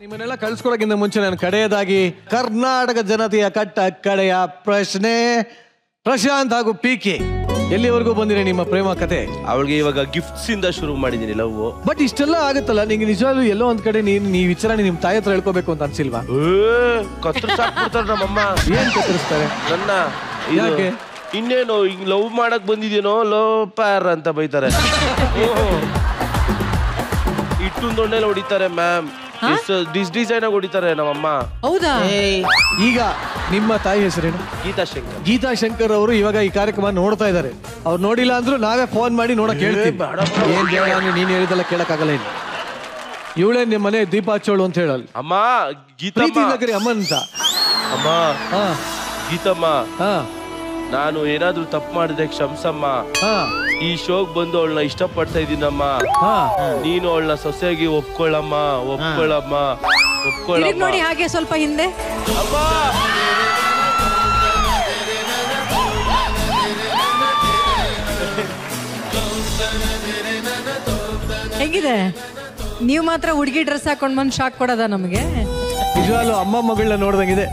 ನಿಮ್ಮನ್ನೆಲ್ಲ ಕಳ್ಸ್ಕೊಡಕ್ಕಿಂತ ಮುಂಚೆ ನಾನು ಕಡೆಯದಾಗಿ ಕರ್ನಾಟಕ ಜನತೆಯ ಕಟ್ಟ ಕಡೆಯ ಪ್ರಶ್ನೆ ಪ್ರಶಾಂತ್ ಹಾಗೂ ಪಿ ಕೆ ಎಲ್ಲಿವರೆಗೂ ಬಂದಿರಿ ನಿಮ್ಮ ಪ್ರೇಮ ಕತೆ ಅವಳಿಗೆ ಇವಾಗ ಗಿಫ್ಟ್ಸ್ ಇಂದ ಶುರು ಮಾಡಿದೀನಿ ಲವ್ ಬಟ್ ಇಷ್ಟೆಲ್ಲ ಆಗುತ್ತಲ್ಲ ನಿಂಗೆ ನಿಜವಾಗ್ಲೂ ಎಲ್ಲೋ ಒಂದ್ ಕಡೆ ನೀನ್ ಈ ವಿಚಾರ ನಿಮ್ ತಾಯಿ ಹತ್ರ ಹೇಳ್ಕೋಬೇಕು ಅಂತ ಅನ್ಸಿಲ್ವಾ ಕತ್ರ ಸಾಕ್ಬಿಡ್ತಾರ ನಮ್ಮಮ್ಮ ಏನ್ ಕತ್ತರಿಸ್ತಾರೆ ನನ್ನ ಇದು, ಯಾಕೆ? ಇನ್ನೇನು ಹಿಂಗ್ ಲವ್ ಮಾಡಕ್ ಬಂದಿದೇನೋ ಲವ್ ಪ್ಯಾರ್ ಅಂತ ಬೈತಾರೆ ಇಟ್ಟು ದೊಣ್ಣೆಲ್ಲ ಹೊಡಿತಾರೆ ಮ್ಯಾಮ್ ಡಿಸ್ ಡಿಸೈನ್ ಆಗಿ ಹೊಡಿತಾರೆ ನಮ್ಮಮ್ಮ ಹೌದಾ ಈಗ ನಿಮ್ಮ ತಾಯಿ ಹೆಸರೇನು ಗೀತಾ ಶಂಕರ್ ಗೀತಾ ಶಂಕರ್ ಅವರು ಇವಾಗ ಈ ಕಾರ್ಯಕ್ರಮ ನೋಡ್ತಾ ಇದ್ದಾರೆ ಅವ್ರು ನೋಡಿಲ್ಲ ಅಂದ್ರೂ ನಾವೇ ಫೋನ್ ಮಾಡಿ ನೋಡಕ್ ಹೇಳ್ತೀವಿ ಏನ್ ಬೇಡ ಅಂದ್ರೆ ನೀನ್ ಹೇಳಿದೆಲ್ಲ ಕೇಳಕ್ಕಾಗಲ್ಲ ಇಲ್ಲ ಇವಳೇ ನಿಮ್ಮ ಮನೆ ದೀಪ ಹಚ್ಚೋಳು ಅಂತ ಹೇಳಲ್ಲ ಅಮ್ಮ ಗೀತಮ್ಮ ಪ್ರೀತಿಯಿಂದ ಕರಿ ಅಮ್ಮನ್ ಅಂತ ಅಮ್ಮ ಹಾ ಗೀತಮ್ಮ ಹಾ ನಾನು ಏನಾದ್ರೂ ತಪ್ಪು ಮಾಡಿದ್ರೆ ಕ್ಷಮ್ಸಮ್ಮ ಹಾ ಈ ಶೋಗ್ ಬಂದು ಅವಳನ್ನ ಇಷ್ಟಪಡ್ತಾ ಇದೀನಮ್ಮ ಹಾ ನೀನು ಅವಳನ್ನ ಸೊಸೆಯಾಗಿ ಒಪ್ಕೊಳ್ಳಮ್ಮ ಒಪ್ಕೊಳ್ಳಮ್ಮ ತಿರುಗ್ ಒಪ್ಕೊಳ್ಳಮ್ಮ ನೋಡಿ ಹಾಗೆ ಸ್ವಲ್ಪ ಹಿಂದೆ ಅಮ್ಮ ಹೆಂಗಿದೆ ನೀವು ಮಾತ್ರ ಹುಡುಗಿ ಡ್ರೆಸ್ ಹಾಕೊಂಡ್ ಬಂದು ಶಾಕ್ ಕೊಡೋದ ನಮಗೆ ನಿಜವಾಗ್ಲೂ ಅಮ್ಮ ಮಗಳನ್ನ ನೋಡ್ದಂಗಿದೆ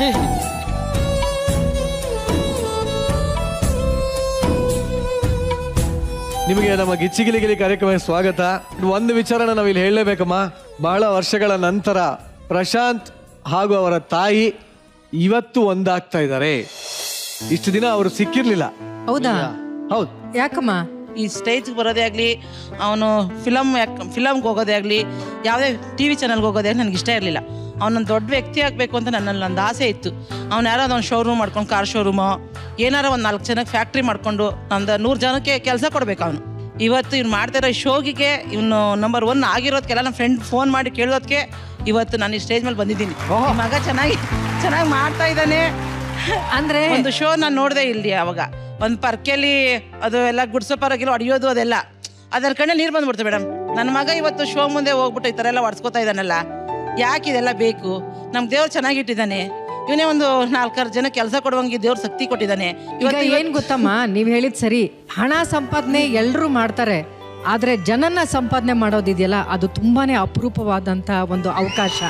ನಿಮಗೆ ನಮ್ಮ ಗಿಚ್ಚಿಗಿಲಿಗಿಲಿ ಕಾರ್ಯಕ್ರಮಕ್ಕೆ ಸ್ವಾಗತ ಒಂದು ವಿಚಾರನ ನಾವಿಲ್ಲಿ ಹೇಳಲೇಬೇಕಮ್ಮ ಬಹಳ ವರ್ಷಗಳ ನಂತರ ಪ್ರಶಾಂತ್ ಹಾಗೂ ಅವರ ತಾಯಿ ಇವತ್ತು ಒಂದಾಗ್ತಾ ಇದ್ದಾರೆ ಇಷ್ಟು ದಿನ ಅವರು ಸಿಕ್ಕಿರ್ಲಿಲ್ಲ ಹೌದಾ ಹೌದು ಯಾಕಮ್ಮ ಈ ಸ್ಟೇಜ್ಗೆ ಬರೋದೇ ಆಗಲಿ ಅವನು ಫಿಲಮ್ ಫಿಲಮ್ಗೆ ಹೋಗೋದೇ ಆಗಲಿ ಯಾವುದೇ ಟಿ ವಿ ಚಾನಲ್ಗೆ ಹೋಗೋದೇ ನನಗೆ ಇಷ್ಟ ಇರಲಿಲ್ಲ ಅವನೊಂದು ದೊಡ್ಡ ವ್ಯಕ್ತಿ ಆಗಬೇಕು ಅಂತ ನನ್ನಲ್ಲಿ ಒಂದು ಆಸೆ ಇತ್ತು ಅವ್ನು ಯಾರೋ ಒಂದು ಶೋರೂಮ್ ಮಾಡ್ಕೊಂಡು ಕಾರ್ ಶೋರೂಮು ಏನಾರ ಒಂದು ನಾಲ್ಕು ಜನಕ್ಕೆ ಫ್ಯಾಕ್ಟ್ರಿ ಮಾಡ್ಕೊಂಡು ಒಂದು ನೂರು ಜನಕ್ಕೆ ಕೆಲಸ ಕೊಡ್ಬೇಕು ಅವನು ಇವತ್ತು ಇವ್ನು ಮಾಡ್ತಿರೋ ಶೋಗಿಗೆ ಇವನು ನಂಬರ್ ಒನ್ ಆಗಿರೋದಕ್ಕೆಲ್ಲ ನನ್ನ ಫ್ರೆಂಡ್ ಫೋನ್ ಮಾಡಿ ಕೇಳೋದಕ್ಕೆ ಇವತ್ತು ನಾನು ಈ ಸ್ಟೇಜ್ ಮೇಲೆ ಬಂದಿದ್ದೀನಿ ಈ ಮಗ ಚೆನ್ನಾಗಿ ಚೆನ್ನಾಗಿ ಮಾಡ್ತಾ ಇದ್ದಾನೆ ಅಂದ್ರೆ ಒಂದು ಶೋ ನಾನು ನೋಡಿದೆ ಇಲ್ಲಿ ಅವಾಗ ಒಂದು ಪರ್ಕೆಲಿ ಅದು ಎಲ್ಲ ಗುಡ್ಸೋ ಪರಕಿಲ್ಲ ಹೊಡಿಯೋದು ಅದೆಲ್ಲ ಅದರ ಕಣ್ಣೆ ನೀರು ಬಂದ್ಬಿಡ್ತು ಮೇಡಮ್ ನನ್ನ ಮಗ ಇವತ್ತು ಶೋ ಮುಂದೆ ಹೋಗ್ಬಿಟ್ಟು ಈ ಥರ ಎಲ್ಲ ಹೊಡ್ಸ್ಕೊತಾ ಇದ್ದಾನಲ್ಲ ಯಾಕೆ ಇದೆಲ್ಲ ಬೇಕು ನಮ್ಮ ದೇವ್ರು ಚೆನ್ನಾಗಿಟ್ಟಿದ್ದಾನೆ ಇವನೇ ಒಂದು ನಾಲ್ಕಾರು ಜನ ಕೆಲಸ ಕೊಡುವಂಗೆ ದೇವ್ರು ಶಕ್ತಿ ಕೊಟ್ಟಿದ್ದಾನೆ ಈಗ ಇವತ್ತು ಏನ್ ಗೊತ್ತಮ್ಮ ನೀವ್ ಹೇಳಿದ್ ಸರಿ ಹಣ ಸಂಪಾದನೆ ಎಲ್ರೂ ಮಾಡ್ತಾರೆ ಆದ್ರೆ ಜನನ ಸಂಪಾದನೆ ಮಾಡೋದಿದೆಯಲ್ಲ ಅದು ತುಂಬಾನೇ ಅಪರೂಪವಾದಂತ ಒಂದು ಅವಕಾಶ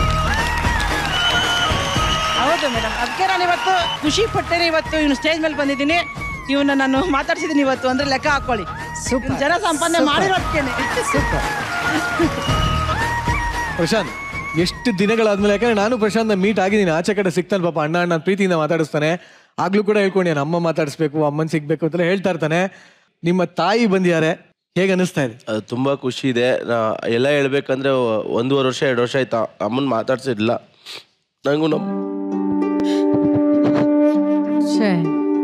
ಹೌದು ಮೇಡಮ್ ಅದಕ್ಕೆ ನಾನು ಇವತ್ತು ಖುಷಿ ಪಟ್ಟೇನೆ ಇವತ್ತು ಇವನು ಸ್ಟೇಜ್ ಮೇಲೆ ಬಂದಿದ್ದೀನಿ ಇವನ್ನ ನಾನು ಮಾತಾಡ್ಸಿದ್ದೀನಿ ಇವತ್ತು ಅಂದ್ರೆ ಲೆಕ್ಕ ಹಾಕೊಳ್ಳಿ Super. ಇವ್ನು ಜನ ಸಂಪಾದನೆ ಮಾಡಿರೋದಕ್ಕೇನೆ ಪ್ರಶಾಂತ್ ಎಷ್ಟು ದಿನಗಳಾದ್ಮೇಲೆ ಯಾಕಂದ್ರೆ ನಾನು ಪ್ರಶಾಂತ್ ಮೀಟ್ ಆಗಿದ್ದೀನಿ ಆಚೆ ಕಡೆ ಸಿಗ್ತಾನೆ ಪಾಪ ಅಣ್ಣ ಅಣ್ಣ ಪ್ರೀತಿಯಿಂದ ಮಾತಾಡಿಸ್ತಾನೆ ಆಗ್ಲೂ ಕೂಡ ಹೇಳ್ಕೊಂಡು ಅಮ್ಮ ಮಾತಾಡಿಸ್ಬೇಕು ಅಮ್ಮನ್ ಸಿಗ್ಬೇಕು ಅಂತೆಲ್ಲ ಹೇಳ್ತಾ ಇರ್ತಾನೆ ನಿಮ್ಮ ತಾಯಿ ಬಂದಿದ್ದಾರೆ ಹೇಗೆ ಅನಿಸ್ತಾ ಇದೆ ಅದು ತುಂಬಾ ಖುಷಿ ಇದೆ ನಾ ಎಲ್ಲ ಹೇಳ್ಬೇಕಂದ್ರೆ ಒಂದೂವರೆ ವರ್ಷ ಎರಡು ವರ್ಷ ಆಯ್ತಾ ಅಮ್ಮನ್ ಮಾತಾಡ್ಸಿರ್ಲಿಲ್ಲ ನಂಗೂ ನಮ್ಮ ಛೇ.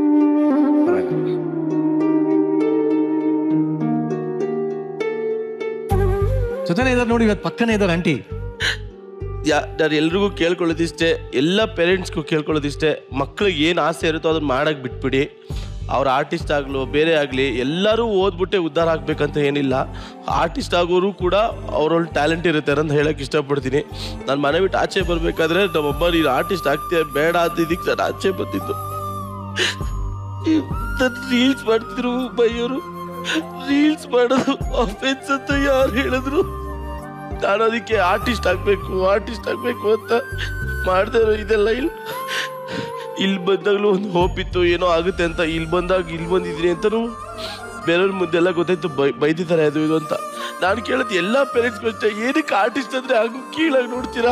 ಜೊತೆನೇ ಇದಾರೆ ನೋಡಿ ಇವತ್ತು ಪಕ್ಕನೇ ಇದ್ದಾರೆ ಆಂಟಿ ಯಾ ನಾನು ಎಲ್ರಿಗೂ ಕೇಳ್ಕೊಳ್ಳೋದಿಷ್ಟೇ ಎಲ್ಲ ಪೇರೆಂಟ್ಸ್ಗೂ ಕೇಳ್ಕೊಳ್ಳೋದಿಷ್ಟೇ ಮಕ್ಳಿಗೆ ಏನು ಆಸೆ ಇರುತ್ತೋ ಅದನ್ನ ಮಾಡಕ್ಕೆ ಬಿಟ್ಬಿಡಿ ಅವ್ರ ಆರ್ಟಿಸ್ಟ್ ಆಗಲು ಬೇರೆ ಆಗಲಿ ಎಲ್ಲರೂ ಓದ್ಬಿಟ್ಟೆ ಉದ್ಧಾರ ಆಗ್ಬೇಕಂತ ಏನಿಲ್ಲ ಆರ್ಟಿಸ್ಟ್ ಆಗೋರು ಕೂಡ ಅವ್ರವ್ರ ಟ್ಯಾಲೆಂಟ್ ಇರುತ್ತೆ ಅಂತ ಹೇಳಕ್ಕೆ ಇಷ್ಟಪಡ್ತೀನಿ ನಾನು ಮನೆ ಬಿಟ್ಟು ಆಚೆ ಬರಬೇಕಾದ್ರೆ ನಮ್ಮಮ್ಮ ನೀನು ಆರ್ಟಿಸ್ಟ್ ಆಗ್ತೀಯ ಬೇಡ ಅಂತ ಇದಕ್ಕೆ ನಾನು ಆಚೆ ಬಂದಿದ್ದು ರೀಲ್ಸ್ ಮಾಡ್ತಿದ್ರು ಬೈಯೋರು ರೀಲ್ಸ್ ಮಾಡೋದು ಅಫೆನ್ಸ್ ಅಂತ ಯಾರು ಹೇಳಿದ್ರು ನಾನು ಅದಕ್ಕೆ ಆರ್ಟಿಸ್ಟ್ ಆಗ್ಬೇಕು ಆರ್ಟಿಸ್ಟ್ ಆಗ್ಬೇಕು ಅಂತ ಮಾಡ್ದೆ ಇರೋ ಇದೆಲ್ಲ ಇಲ್ಲಿ ಇಲ್ಲಿ ಬಂದಾಗಲೂ ಒಂದು ಹೋಪ್ ಇತ್ತು ಏನೋ ಆಗುತ್ತೆ ಅಂತ ಇಲ್ಲಿ ಬಂದಾಗ ಇಲ್ಲಿ ಬಂದಿದ್ದೀನಿ ಅಂತಲೂ ಬೇರೆಯವ್ರ ಮುಂದೆಲ್ಲ ಗೊತ್ತಾಯ್ತು ಬೈ ಬೈದಿದ್ದಾರೆ ಅದು ಇದು ಅಂತ ನಾನು ಕೇಳೋದು ಎಲ್ಲ ಪೇರೆಂಟ್ಸ್ಗೂ ಅಷ್ಟೇ ಏನಕ್ಕೆ ಆರ್ಟಿಸ್ಟ್ ಅಂದ್ರೆ ಹಂಗೆ ಕೀಳಾಗಿ ನೋಡ್ತೀರಾ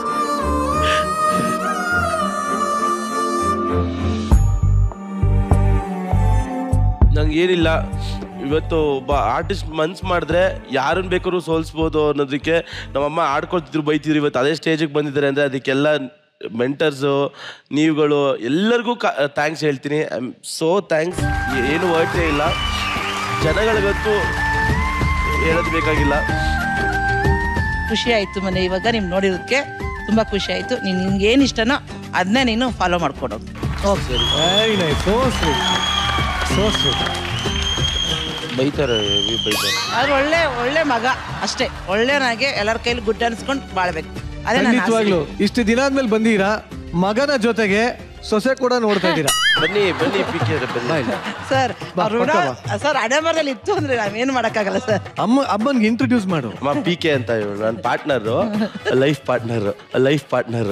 ನಂಗೆ ಏನಿಲ್ಲ ಇವತ್ತು ಒಬ್ಬ ಆರ್ಟಿಸ್ಟ್ ಮನ್ಸ್ ಮಾಡಿದ್ರೆ ಯಾರನ್ನ ಬೇಕಾದ್ರೂ ಸೋಲ್ಸ್ಬೋದು ಅನ್ನೋದಕ್ಕೆ ನಮ್ಮಮ್ಮ ಆಡ್ಕೊಳ್ತಿದ್ರು ಬೈತಿದ್ರು ಇವತ್ತು ಅದೇ ಸ್ಟೇಜಿಗೆ ಬಂದಿದ್ದಾರೆ ಅಂದರೆ ಅದಕ್ಕೆಲ್ಲ ಮೆಂಟರ್ಸು ನೀವುಗಳು ಎಲ್ಲರಿಗೂ ಥ್ಯಾಂಕ್ಸ್ ಹೇಳ್ತೀನಿ ಐ ಆಮ್ ಸೋ ಥ್ಯಾಂಕ್ಸ್ ಏನು ವರ್ಡ್ಸೇ ಇಲ್ಲ ಜನಗಳಿಗಂತೂ ಹೇಳೋದು ಬೇಕಾಗಿಲ್ಲ ಖುಷಿ ಆಯ್ತು ಮನೆ ಇವಾಗ ನೀವು ನೋಡಿರೋದಕ್ಕೆ ತುಂಬಾ ಖುಷಿ ಆಯ್ತು ನೀನು ನಿನ್ಗೆ ಏನು ಇಷ್ಟನೋ ಅದನ್ನೇ ನೀನು ಫಾಲೋ ಮಾಡ್ಕೊಡೋದು okay very nice so sweet so sweet ಬೈತಾರೆ heavy ಬೈತಾರೆ ಆದ್ರೆ ಒಳ್ಳೆ ಒಳ್ಳೆ ಮಗ ಅಷ್ಟೇ ಒಳ್ಳೆನಾಗೆ ಎಲ್ಲರ ಕೈಲಿ ಗುಡ್ ಅನ್ಸ್ಕೊಂಡು ಬಾಳ್ಬೇಕು ಅದೇ ನನ್ನ ಆಸೆ. ಖಂಡಿತವಾಗ್ಲು ಇಷ್ಟು ದಿನ ಆದ್ಮೇಲೆ ಬಂದೀರಾ ಮಗನ ಜೊತೆಗೆ ಸೊಸೆ ಕೂಡ ನೋಡ್ತಾ ಇದ್ದೀರಾ ಬನ್ನಿ ಬನ್ನಿ ಪಿ ಕೆ ಬನ್ನಿ ಬಾ ಇಲ್ಲಿ. ಸರ್ ಬಾ, ಋಣ ಪಕ್ಕ ಸರ್ ಹಣೆ ಬರದಲ್ಲಿ ಇತ್ತು ಅಂದ್ರೆ ನಾವೇನು ಮಾಡೋಕ್ಕಾಗಲ್ಲ ಸರ್ ಅಮ್ಮ ಅಮ್ಮನ್ಗೆ ಇಂಟ್ರೊಡ್ಯೂಸ್ ಮಾಡು ಅಮ್ಮ ಪಿ ಕೆ ಅಂತ ಇವಳು ನನ್ನ partner life partner life partner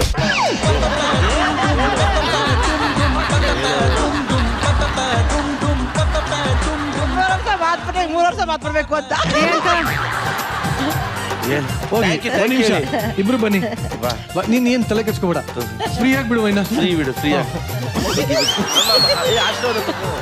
ಮೂರು ವರ್ಷ ಮಾತು ಬರ್ಬೇಕು ಮೂರು ವರ್ಷ ಮಾತು ಬರ್ಬೇಕು ಅಂತ ಹೋಗಿ Thank you, ಒಂದ್ thank ನಿಮಿಷ you. ಇಬ್ರು ಬನ್ನಿ ಬಾ, ನೀನ್ ಏನ್ ತಲೆ ಕೆಚ್ಕೋಬೇಡ ಫ್ರೀ ಆಗಿ ಬಿಡುವ ಇನ್ನ ಫ್ರೀ ಬಿಡು ಫ್ರೀ ಆಶೀರ್ವಾದ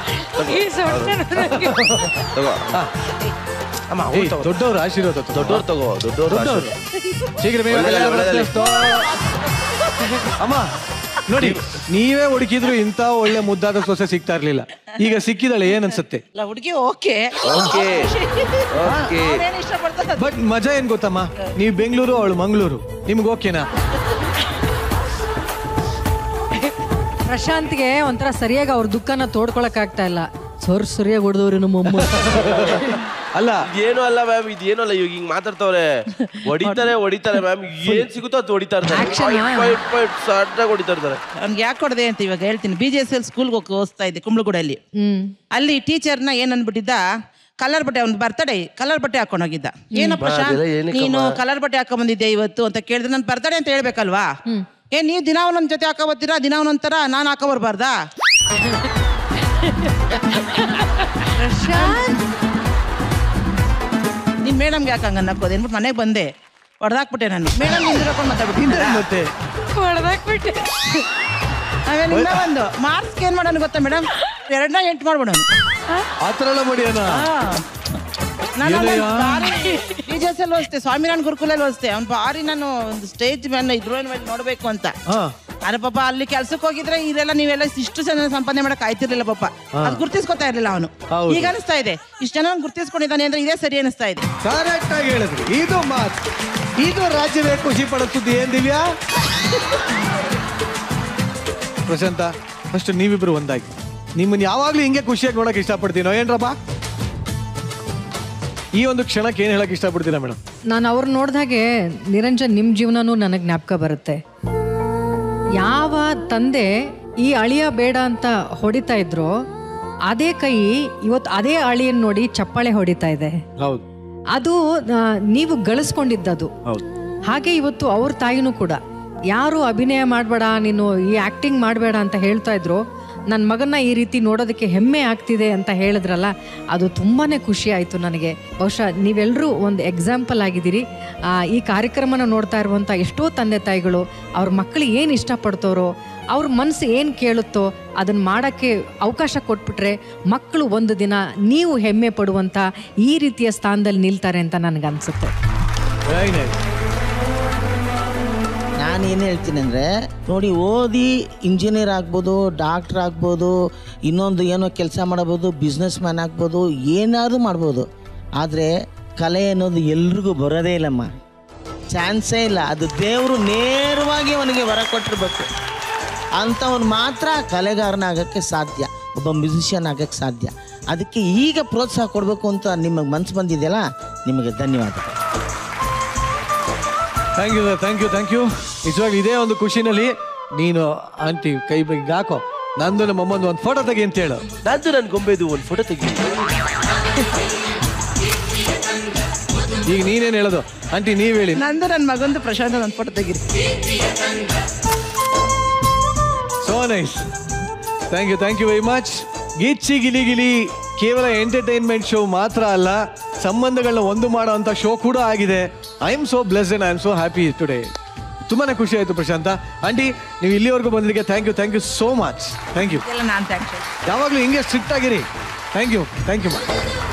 ತಗೋ ಅಮ್ಮ ಏಯ್, ದೊಡ್ಡವ್ರ ಆಶೀರ್ವಾದ ತಗೋ. ದೊಡ್ಡವ್ರು ತಗೋ ದೊಡ್ಡವ್ರು ದೊಡ್ಡವ್ರು ಶೀಘ್ರ ಬೇಗ ಒಳ್ಳೆದಾಗ್ಲಿ, ಕಲ್ಯಾಣ ಒಳ್ಳೆದಾಗ್ಲಿ. ಬರ್ತದೆ. ಅಮ್ಮ ನೋಡಿ ನೀವೇ ಹುಡುಕಿದ್ರು ಇಂಥ ಒಳ್ಳೆ ಮುದ್ದಾದ ಸೊಸೆ ಸಿಗ್ತಾ ಇರ್ಲಿಲ್ಲ ಈಗ ಸಿಕ್ಕಿದಾಳೆ ಏನ್ ಅನ್ಸುತ್ತೆ ಇಲ್ಲ ಹುಡುಗಿ ಓಕೆ ಓಕೆ ಓಕೆ ಅವನೇನು ಇಷ್ಟಪಡ್ತಾರೆ ಬಟ್ ಮಜಾ ಏನ್ ಗೊತ್ತಮ್ಮ ನೀವು ಬೆಂಗಳೂರು ಅವಳು ಮಂಗಳೂರು ನಿಮ್ಗೆ ಓಕೆನಾ ಪ್ರಶಾಂತ್ಗೆ ಒಂಥರ ಸರಿಯಾಗಿ ಅವ್ರ ದುಃಖನ ತೋಡ್ಕೊಳಕ್ ಆಗ್ತಾ ಇಲ್ಲ ಸೊರ್ ಸರಿಯಾಗಿ ಹೊಡೆದವ್ರು ನಮ್ಮಮ್ಮ ಅಲ್ಲ ಇದೇನು ಅಲ್ಲ ಮ್ಯಾಮ್ ಇದೇನು ಅಲ್ಲ ಇವಾಗ ಹಿಂಗ್ ಮಾತಾಡ್ತವ್ರೆ ಹೊಡಿತಾರೆ ಹೊಡಿತಾರೆ ಮ್ಯಾಮ್ ಏನ್ ಸಿಗುತ್ತೋ ಅದು ಹೊಡಿತಾ ಇರ್ತಾರೆ Action ಆ? Point, point, point, ಸಣ್ಣಗೆ ಹೊಡಿತಾ ಇರ್ತಾರೆ ಅವ್ನಿಗೆ ಯಾಕೆ ಕೊಡದೆ ಅಂತ ಇವಾಗ ಹೇಳ್ತೀನಿ ಬಿ ಜಿ ಎಸ್ ಎಲ್ ಸ್ಕೂಲ್ಗೆ ಹೋಗಿ ಓದಿಸ್ತಾ ಇದ್ದೆ ಕುಂಬ್ಳಗುಡಲ್ಲಿ ಹ್ಮ್ ಅಲ್ಲಿ ಟೀಚರ್ನ ಏನ್ ಅನ್ಬಿಟ್ಟಿದ್ದ ಕಲರ್ ಬಟ್ಟೆ ಅವ್ನ ಬರ್ತಡೇ ಕಲರ್ ಬಟ್ಟೆ ಹಾಕೊಂಡು ಹೋಗಿದ್ದ ಏನಪ್ಪ ಬಾ, ಶಾಂತ್, ಅದೆಲ್ಲ ಏನಕ್ಕಮ್ಮ? ನೀನು ಕಲರ್ ಬಟ್ಟೆ ಹಾಕೊಂಡ್ ಬಂದಿದ್ದೆ ಇವತ್ತು ಅಂತ ಕೇಳಿದ್ರೆ ನನ್ನ ಬರ್ತಡೇ ಅಂತ ಹೇಳ್ಬೇಕಲ್ವಾ ಏ ನೀವು ದಿನ ಒಂದೊಂದ್ ಜೊತೆ ಹಾಕೋ ಬರ್ತೀರಾ ದಿನ ಒಂದೊಂದ್ ಥರ ನಾನು ಹಾಕೋ ಬರ್ಬಾರ್ದಾ ನೀನ್ ಮೇಡಮ್ಗೆ ಯಾಕೆ ಹಂಗ ಅನ್ನಕ್ಕೋದೆ ಅಂದ್ಬಿಟ್ಟು ಮನೆಗೆ ಬಂದೆ ಹೊಡೆದಾಕ್ಬಿಟ್ಟೆ ನಾನು ಮೇಡಮ್ ಹಿಂದಿರಕೊಂಡು ಮಾತಾಡ್ಬಿಟ್ಟಿದ್ದೆ ಮತ್ತೆ ಆಮೇಲೆ ಇನ್ನ ಒಂದು ಮಾರ್ಕ್ಸ್ ಏನ್ ಮಾಡೋಣ ಗೊತ್ತಾ ಮೇಡಮ್ ಎರಡನ್ನ ಎಂಟು ಮಾಡ್ಬಿಡೋಣ ಆತರ ಎಲ್ಲ ಮಾಡಿ ಅಣ್ಣ ನಾನು ಏನಯ್ಯ? ಟೀಚರ್ಸ್ ಅಲ್ಲಿ ಓದಿಸ್ತೆ ಸ್ವಾಮಿನಾರಾಯಣ ಗುರುಕುಲಲ್ಲಿ ಓದಿಸ್ತೆ ಅವ್ನು ಭಾರಿ ನಾನು ಒಂದು ಸ್ಟೇಜ್ ಮೇಲೆ ಹೀರೋಯಿನ್ ಮೇಲೆ ನೋಡ್ಬೇಕು ಅಂತ ಹಾ ಅರೆ ಪಾಪ ಅಲ್ಲಿ ಕೆಲ್ಸಕ್ಕೆ ಹೋಗಿದ್ರೆ ಇದೆಲ್ಲ ನೀವೆಲ್ಲ ಇಷ್ಟು ಜನ ಸಂಪಾದನೆ ಮಾಡಕ್ ಆಯ್ತಿರ್ಲಿಲ್ಲ ಪಾಪ ಅದು ಗುರ್ತಿಸ್ಕೊತಾ ಇರ್ಲಿಲ್ಲ ಅವನು ಹೌದು. ಈಗ ಅನಿಸ್ತಾ ಇದೆ ಇಷ್ಟು ಜನ ಗುರ್ತಿಸ್ಕೊಂಡಿದ್ದಾನೆ ಅಂದ್ರೆ ಇದೇ ಸರಿ ಅನಿಸ್ತಾ ಇದೆ ಕರೆಕ್ಟ್ ಆಗಿ ಹೇಳಿದ್ರಿ ಇದು ಮಾತು ಇದು ರಾಜ್ಯವೇ ಖುಷಿ ಪಡೋ ಸುದ್ದಿ ಏನ್ ದಿವ್ಯಾ ಪ್ರಶಾಂತ ಫಸ್ಟ್ ನೀವಿಬ್ರು ಒಂದಾಗಿ ನಿಮ್ಮನ್ನ ಯಾವಾಗ್ಲೂ ಹಿಂಗೆ ಖುಷಿಯಾಗಿ ನೋಡಕ್ ಇಷ್ಟಪಡ್ತೀನೋ ಏನ್ರಪ್ಪ ಈ ಒಂದು ಕ್ಷಣಕ್ಕೆ ಏನ್ ಹೇಳಕ್ ಇಷ್ಟಪಡ್ತೀರಾ ಮೇಡಮ್ ನಾನು ಅವ್ರು ನೋಡ್ದಾಗೆ ನಿರಂಜನ್ ನಿಮ್ಮ ಜೀವನನೂ ನನಗೆ ಜ್ಞಾಪಕ ಬರುತ್ತೆ ಯಾವ ತಂದೆ ಈ ಅಳಿಯ ಬೇಡ ಅಂತ ಹೊಡಿತಾ ಇದ್ರೋ ಅದೇ ಕೈ ಇವತ್ತು ಅದೇ ಅಳಿಯನ್ ನೋಡಿ ಚಪ್ಪಾಳೆ ಹೊಡಿತಾ ಇದೆ ಹೌದು ಅದು ಆ, ನೀವು ಗಳಿಸ್ಕೊಂಡಿದ್ದದು ಹೌದು ಹಾಗೆ ಇವತ್ತು ಅವ್ರ ತಾಯಿನೂ ಕೂಡ ಯಾರು ಅಭಿನಯ ಮಾಡಬೇಡ ನೀನು ಈ ಆಕ್ಟಿಂಗ್ ಮಾಡಬೇಡ ಅಂತ ಹೇಳ್ತಾ ಇದ್ರು ನನ್ನ ಮಗನ್ನ ಈ ರೀತಿ ನೋಡೋದಕ್ಕೆ ಹೆಮ್ಮೆ ಆಗ್ತಿದೆ ಅಂತ ಹೇಳಿದ್ರಲ್ಲ ಅದು ತುಂಬಾ ಖುಷಿ ಆಯಿತು ನನಗೆ ಬಹುಶಃ ನೀವೆಲ್ಲರೂ ಒಂದು ಎಕ್ಸಾಂಪಲ್ ಆಗಿದ್ದೀರಿ ಆ, ಈ ಕಾರ್ಯಕ್ರಮನ ನೋಡ್ತಾ ಇರುವಂಥ ಎಷ್ಟೋ ತಂದೆ ತಾಯಿಗಳು ಅವ್ರ ಮಕ್ಕಳಿಗೆ ಏನು ಇಷ್ಟಪಡ್ತಾರೋ ಅವ್ರ ಮನಸ್ಸು ಏನು ಕೇಳುತ್ತೋ ಅದನ್ನು ಮಾಡೋಕ್ಕೆ ಅವಕಾಶ ಕೊಟ್ಬಿಟ್ರೆ ಮಕ್ಕಳು ಒಂದು ದಿನ ನೀವು ಹೆಮ್ಮೆ ಪಡುವಂಥ ಈ ರೀತಿಯ ಸ್ಥಾನದಲ್ಲಿ ನಿಲ್ತಾರೆ ಅಂತ ನನಗನ್ಸುತ್ತೆ ವೆರಿ ನೈಸ್ ನಾನು ಏನು ಹೇಳ್ತೀನಿ ಅಂದರೆ ನೋಡಿ ಓದಿ ಇಂಜಿನಿಯರ್ ಆಗ್ಬೋದು ಡಾಕ್ಟ್ರ್ ಆಗ್ಬೋದು ಇನ್ನೊಂದು ಏನೋ ಕೆಲಸ ಮಾಡಬೋದು ಬಿಸ್ನೆಸ್ ಮ್ಯಾನ್ ಆಗ್ಬೋದು ಏನಾದರೂ ಮಾಡ್ಬೋದು ಆದರೆ ಕಲೆ ಅನ್ನೋದು ಎಲ್ರಿಗೂ ಬರೋದೇ ಇಲ್ಲಮ್ಮ ಚಾನ್ಸೇ ಇಲ್ಲ ಅದು ದೇವರು ನೇರವಾಗಿ ಅವನಿಗೆ ವರ ಕೊಟ್ಟಿರ್ಬೇಕು ಅಂಥವ್ನು ಮಾತ್ರ ಕಲೆಗಾರನಾಗಕ್ಕೆ ಸಾಧ್ಯ ಒಬ್ಬ ಮ್ಯೂಸಿಷಿಯನ್ ಆಗಕ್ಕೆ ಸಾಧ್ಯ ಅದಕ್ಕೆ ಈಗ ಪ್ರೋತ್ಸಾಹ ಕೊಡಬೇಕು ಅಂತ ನಿಮಗೆ ಮನಸ್ಸು ಬಂದಿದೆಯಲ್ಲ ನಿಮಗೆ ಧನ್ಯವಾದಗಳು thank you thank you thank you ನಿಜವಾಗ್ಲೂ ಇದೇ ಒಂದು ಖುಷಿನಲ್ಲಿ ನೀನು ಆಂಟಿ ಕೈ ಬಗ್ಗೆ ಹಾಕೋ ನಂದು ನಮ್ಮ ಅಮ್ಮಂದು ಒಂದು ಫೋಟೋ ತೆಗಿ ಅಂತ ಹೇಳು ನಂದು ನನ್ನ ಗೊಂಬೆದು ಒಂದು ಫೋಟೋ ತೆಗಿ ಈಗ ನೀನೇನು ಹೇಳೋದು ಆಂಟಿ ನೀವ್ ಹೇಳಿ ನಂದು ನನ್ನ ಮಗಂದು ಪ್ರಶಾಂತ್ ನನ್ನ ಫೋಟೋ ತೆಗೀರಿ so nice thank you thank you very much Gicchi Gili Gili ಕೇವಲ ಎಂಟರ್ಟೈನ್ಮೆಂಟ್ ಶೋ ಮಾತ್ರ ಅಲ್ಲ ಸಂಬಂಧಗಳನ್ನ ಒಂದು ಮಾಡೋ ಅಂತ ಶೋ ಕೂಡ ಆಗಿದೆ I am so bless and I am so happy today ತುಂಬಾನೇ ಖುಷಿ ಆಯ್ತು ಪ್ರಶಾಂತ ಆಂಟಿ ನೀವು ಇಲ್ಲಿವರೆಗೂ ಬಂದಿದ್ದಕ್ಕೆ thank you thank you so much thank you ಎಲ್ಲ ನಾನು ಥ್ಯಾಂಕ್ಸ್ ಯಾವಾಗಲೂ ಹಿಂಗೆ ಸ್ಟ್ರಿಕ್ಟ್ ಆಗಿರಿ ಥ್ಯಾಂಕ್ ಯು ಥ್ಯಾಂಕ್ ಯು